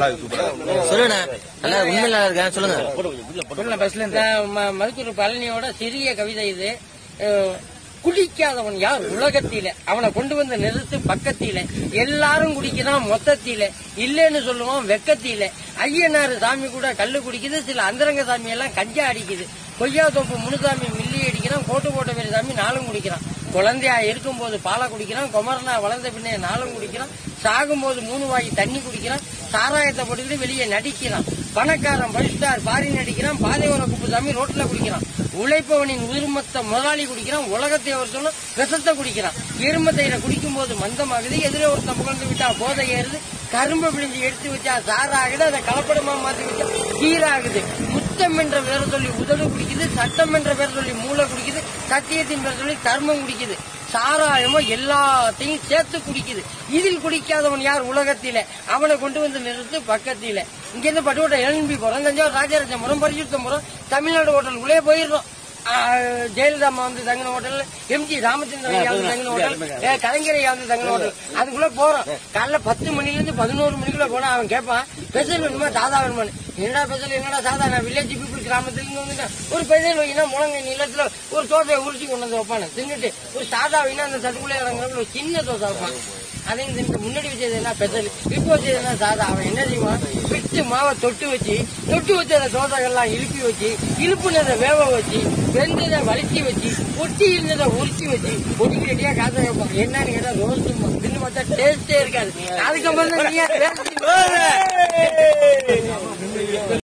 நல்லா இருக்கு சூப்பரா இருக்கு. சொல்லுண்ணா நல்லா உண்மை நல்லா இருக்கேன் சொல்லுங்க நான் ம- மருத்துவர் பழனியோட சிறிய கவிதை இது அஹ், குடிக்காதவன் யார் உலகத்தில அவனை கொண்டு வந்து நிறுத்து பக்கத்தில எல்லாரும் குடிக்கிறான் மொத்தத்தில இல்லைன்னு சொல்லுவான் வெக்கத்தில ஐயனாரு சாமி கூட கல்லு குடிக்குது சில அந்தரங்க சாமி எல்லாம் கஞ்சா அடிக்குது கொய்யா தோப்பு முனுசாமி மில்லி அடிக்கிறான் கோட்டு போட்ட வேறு சாமி நாளும் குடிக்கிறான் குழந்தையா இருக்கும்போது பாலை குடிக்கிறான் குமரனா வளர்ந்த பின்னே நாளும் குடிக்கிறான் சாகும்போது மூணு வாய் தண்ணி குடிக்கிறான் சாராயத்தை போட்டுக்கிட்டு வெளியே நடிக்கிறான் பணக்காரன் பரிஸ்டார் பாரி நடிக்கிறான் பாதையோர குப்புசாமி ரோட்ல குடிக்கிறான் உழைப்பவனின் உருமத்தை முதலாளி குடிக்கிறான் உலகத்தை ஒரு சொன்ன விஷத்தை குடிக்கிறான் எருமத்தையில குடிக்கும் போது மந்தமாகுது எதிரே ஒருத்தன் புகழ்ந்து விட்டா போதை ஏறுது கரும்பு பிழிஞ்சு எடுத்து வச்சா சாராகுது அதை கலப்படமா மாத்தி வச்சா கீராகுது முத்தம் என்ற பேரை சொல்லி உதடு குடிக்குது சட்டம் என்ற பேரை சொல்லி மூளை குடிக்குது சத்தியத்தின் பேரை சொல்லி தர்மம் குடிக்குது சாராயமோ எல்லாத்தையும் சேர்த்து குடிக்குது இதில் குடிக்காதவன் யார் உலகத்தில அவனை கொண்டு வந்து நிறுத்து பக்கத்தில இங்க இருந்து பட்டுக்கோட்டை எல்பி போறோம் தஞ்சாவூர் ராஜராஜபுரம் பரிசுத்தபுரம் தமிழ்நாடு ஹோட்டல் உள்ளே போயிடுறோம் ஆ, ஜெயலலிதா அம்மா வந்து தங்கின ஹோட்டல் எம்ஜி ராமச்சந்திரன் ஐயா வந்து தங்கின ஹோட்டல் ஏ, கலைஞர் ஐயா வந்து தங்கின ஹோட்டல் அதுக்குள்ள போறோம் காலைல பத்து மணில இருந்து பதினோரு மணிக்குள்ள போனா அவன் கேட்பான் ஸ்பெஷல் வேணுமா சாதா வேணுமான்னு என்னடா ஸ்பெஷல் என்னடா சாதா நான் வில்லேஜ் பீப்புள் கிராமத்துல இருந்து வந்துட்டேன் ஒரு ஸ்பெஷல் வைனா முழங்க நிலத்துல ஒரு தோசையை உரிச்சு கொண்டு வந்து வைப்பானு தின்னுட்டு ஒரு சாதா வைனா அந்த சட்டுக்குள்ள இறங்குறப்ப ஒரு சின்ன தோசை வைப்பான் அதையும் தின்னுட்டு முன்னாடி வச்சது என்ன ஸ்பெஷல் இப்போ வச்சது என்ன சாதா அவன் என்ன செய்வான் பிச்சு மாவை தொட்டு வச்சு தொட்டு வச்ச அந்த தோசைகள்லாம் இழுப்பி வச்சு இழுப்புனதை வேக வச்சு வெந்ததை வலிச்சு வச்சு ஒட்டி இருந்ததை உரிச்சு வச்சு ஒட்டி ரெடியா காசை வைப்பான் என்னன்னு கேட்டா ரோஸ்ட் தின்னு பார்த்தா டேஸ்டே இருக்காது அதுக்கப்புறம் தான் நீ ஏன் பேசுறீங்க?